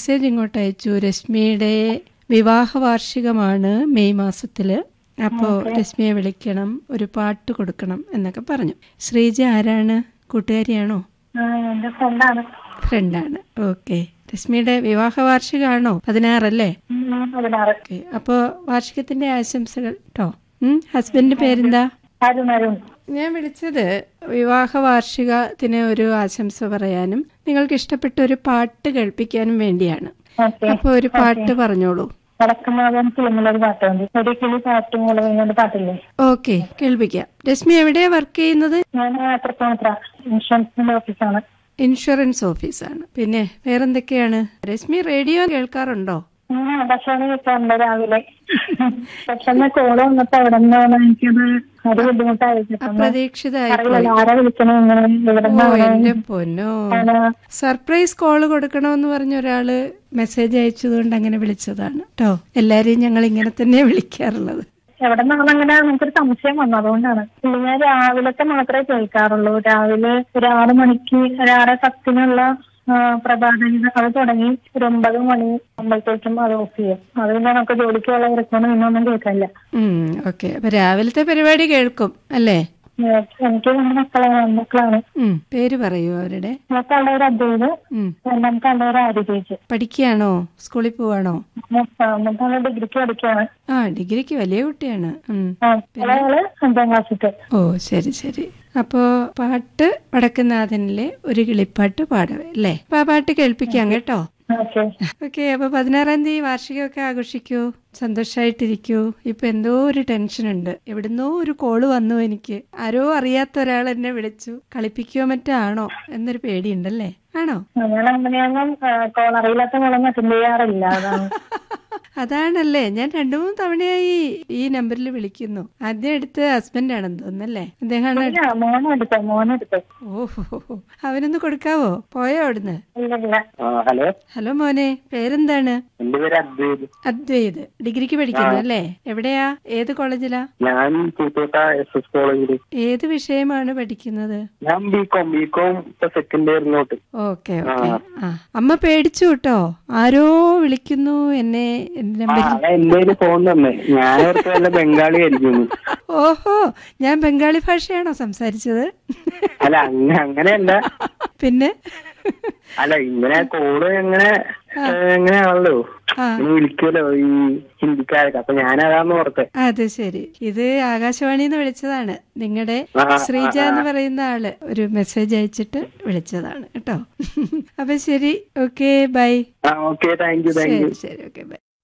message ഇങ്ങോട്ട് അയച്ചു രശ്മിയുടെ വിവാഹ വാർഷികമാണ് മെയ് മാസത്തില് അപ്പോൾ രശ്മിയെ വിളിക്കണം ഒരു പാട്ട് കൊടുക്കണം എന്നൊക്കെ പറഞ്ഞു ശ്രീജ ആരാണ് കൂട്ടുകാരിയാണോ ആ, എന്റെ ഫ്രണ്ടാണ് ഫ്രണ്ടാണ് ഓക്കെ രശ്മിയുടെ വിവാഹ വാർഷികമാണോ പതിനാറല്ലേ പതിനാറ് ഓക്കെ അപ്പോൾ വാർഷികത്തിന്റെ ആശംസകൾ കേട്ടോ ഹസ്ബൻഡിന്റെ പേരെന്താ അരുൺ അരുൺ ഞാൻ വിളിച്ചത് വിവാഹ വാർഷികത്തിന് ഒരു ആശംസ പറയാനും നിങ്ങൾക്ക് ഇഷ്ടപ്പെട്ട ഒരു പാട്ട് കേൾപ്പിക്കാനും വേണ്ടിയാണ് ഓക്കെ അപ്പോൾ ഒരു പാട്ട് പറഞ്ഞോളൂ വടക്കുമാവൻ ഫിലിമിലൊരു പാട്ടുണ്ട് ഒരു കിളി പാട്ടും മുളകും പാട്ടില്ലേ ഓക്കെ കേൾപ്പിക്കാം രശ്മി എവിടെയാ വർക്ക് ചെയ്യുന്നത് ഞാൻ തൃപ്പൂണിത്ര ഇൻഷുറൻസിന്റെ ഓഫീസാണ് ഇൻഷുറൻസ് ഓഫീസാണ് പിന്നെ വേറെന്തൊക്കെയാണ് രശ്മി റേഡിയോ കേൾക്കാറുണ്ടോ ഞാൻ ഭക്ഷണം കഴിക്കാറുണ്ട് രാവിലെ പെട്ടെന്ന് കോള് വന്നപ്പോ എവിടെ നിന്നാണ് എനിക്കത് ഒരു ബുദ്ധിമുട്ടായിരിക്കും അപ്രതീക്ഷിതമായി അറിയില്ല ആരാ വിളിക്കണേ ഇങ്ങനെ എവിടെ ഓ നിന്നാണ് എന്റെ പൊന്നോ സർപ്രൈസ് കോള് കൊടുക്കണമെന്ന് പറഞ്ഞ ഒരാള് മെസ്സേജ് അയച്ചതുകൊണ്ട് അങ്ങനെ വിളിച്ചതാണ് കേട്ടോ എല്ലാരെയും ഞങ്ങൾ ഇങ്ങനെ തന്നെ വിളിക്കാറുള്ളത് എവിടെ നിന്നാണ് അങ്ങനെ നമുക്കൊരു സംശയം വന്നു അതുകൊണ്ടാണ് പിന്നെ ഞാൻ രാവിലത്തെ മാത്രമേ കേൾക്കാറുള്ളൂ രാവിലെ ഒരു ആറ് മണിക്ക് ഒരു ആറ് പത്തിനുള്ള ആ, പ്രഭാതഗീതം അത് തുടങ്ങി ഒരു ഒമ്പത് മണി ആകുമ്പോഴത്തേക്കും അത് ഓഫ് ചെയ്യും അത് പിന്നെ നമുക്ക് ജോലിക്കുള്ള ഇറക്കണം ഇന്നൊന്നും കേൾക്കാനില്ല ഉം ഓക്കെ അപ്പൊ രാവിലത്തെ പരിപാടി കേൾക്കും അല്ലേ ഏ, എനിക്ക് രണ്ട് മക്കളാണ് മക്കളാണ് ഉം പേര് പറയൂ അവരുടെ മൂത്ത ആളുടെ ഒരു അദ്വൈത് ഉം രണ്ടാമത്തെ ആളുടെ ഒരു ആര്യതേജ് പഠിക്കുകയാണോ സ്കൂളിൽ പോവാണോ മൂത്ത ആള് ഡിഗ്രിക്ക് പഠിക്കുകയാണ് ആ ഡിഗ്രിക്ക് വലിയ കുട്ടിയാണ് ഉം ആ, ഇളയാള് അഞ്ചാം ക്ലാസ്സിൽ ഓ ശരി ശരി അപ്പോ പാട്ട് വടക്കുന്നാഥനിലെ ഒരു കിളിപ്പാട്ട് പാടവേ അല്ലേ അപ്പൊ ആ പാട്ട് കേൾപ്പിക്കാം കേട്ടോ ഓക്കെ ഓക്കെ അപ്പൊ പതിനാറാം തീയതി വാർഷികമൊക്കെ ആഘോഷിക്കൂ സന്തോഷമായിട്ടിരിക്കൂ ഇപ്പൊ എന്തോ ഒരു ടെൻഷൻ ഉണ്ട് എവിടുന്നോ ഒരു കോള് വന്നു എനിക്ക് ആരോ അറിയാത്ത ഒരാൾ എന്നെ വിളിച്ചു കളിപ്പിക്കുകയോ മറ്റോ ആണോ എന്നൊരു പേടിയുണ്ടല്ലേ ആണോ ഞാൻ അങ്ങനെയൊന്നും കോൾ അറിയില്ലാത്ത കോളൊന്നും അറ്റൻഡ് ചെയ്യാറില്ല അതാണ് അതാണല്ലേ ഞാൻ രണ്ടു മൂന്ന് തവണയായി ഈ നമ്പറിൽ വിളിക്കുന്നു ആദ്യം എടുത്ത് ഹസ്ബൻഡ് ആണെന്ന് തോന്നുന്നല്ലേ അദ്ദേഹമാണ് ഇല്ല, മോനെടുത്തോ മോനെടുത്തോ ഓഹോ അവനൊന്ന് കൊടുക്കാവോ പോയോ അവിടുന്ന് ഇല്ലില്ല ഹലോ ഹലോ മോനെ പേരെന്താണ് എന്റെ പേര് അദ്വൈത് അദ്വൈത് ഡിഗ്രിക്ക് പഠിക്കുന്നു അല്ലേ എവിടെയാ ഏത് കോളേജിലാ ഞാൻ പൂത്തോട്ട എസ് എസ് കോളേജില് ഏത് വിഷയമാണ് പഠിക്കുന്നത് ഞാൻ ബി കോം ബി കോം ഇപ്പൊ സെക്കൻഡ് ഇയറിലോട്ട് ഓക്കെ ഓക്കെ ആ അമ്മ പേടിച്ചു കേട്ടോ ആരോ വിളിക്കുന്നു എന്നെ എന്റെ ആ നമ്പറിൽ അതാ എന്റെ കയ്യില് ഫോൺ തന്നെ ഞാൻ ഓർത്ത് വല്ല ബംഗാളി ആയിരിക്കുന്നു ഓഹോ ഞാൻ ബംഗാളി ഭാഷയാണോ സംസാരിച്ചത് അല്ല അങ്ങ അങ്ങനെയല്ല പിന്നെ അല്ല ഇങ്ങനെ കോള് എങ്ങനെ എങ്ങനെയാണല്ലോ ആ ഇങ്ങനെ വിളിക്കുമല്ലോ ഈ ഹിന്ദിക്കാരൊക്കെ അപ്പൊ ഞാൻ അതാന്ന് ഓർത്തെ അത് ശരി ഇത് ആകാശവാണിന്ന് വിളിച്ചതാണ് നിങ്ങളുടെ ആ, ആ, ശ്രീജ എന്ന് പറയുന്ന ആള് ഒരു മെസ്സേജ് അയച്ചിട്ട് വിളിച്ചതാണ് കേട്ടോ അപ്പൊ ശരി ഓക്കെ ബൈ ആ okay thank you thank you ശരി ശരി ഓക്കെ ബൈ